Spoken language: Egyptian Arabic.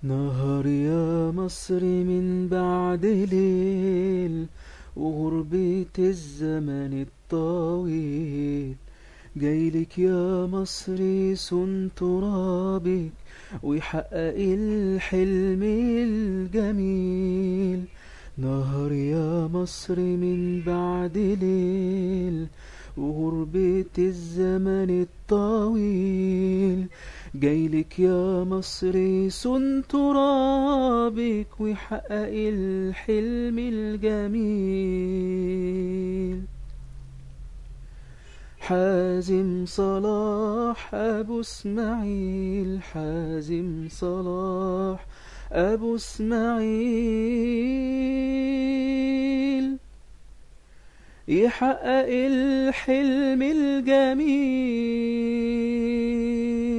نهار يا مصر من بعد ليل وغربة الزمن الطويل جايلك يا مصر يسون ترابك ويحقق الحلم الجميل نهار يا مصر من بعد ليل وغربة الزمن الطويل جايلك يا مصر يسون ترابك ويحقق الحلم الجميل حازم صلاح أبو اسماعيل حازم صلاح أبو اسماعيل يحقق الحلم الجميل